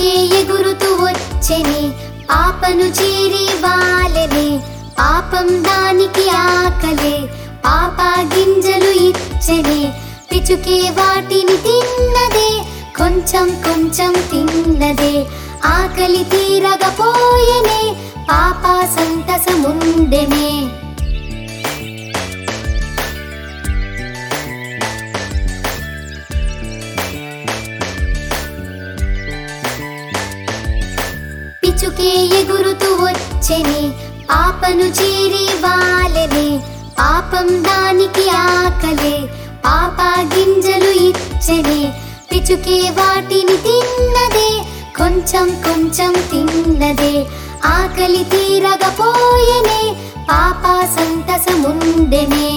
పిచుకే ఎగురుతూ వచ్చెని పాపను చేరి వాలెనే పాపం దానికి ఆకలే పాప గింజలు ఇచ్చెనే పిచుకే వాటిని తిన్నదే కొంచెం కొంచెం తిన్నదే ఆకలి తీరగపోయెనే పాప సంతసముండెనే పిచుకే ఎగురుతూ వచ్చెని పాపను చేరి వాలెనే పాపం దానికి ఆకలే పాప గింజలు ఇచ్చెనే పిచుకే వాటిని తిన్నదే కొంచెం కొంచెం తిన్నదే ఆకలి తీరగపోయెనే పాప సంతసముండెనే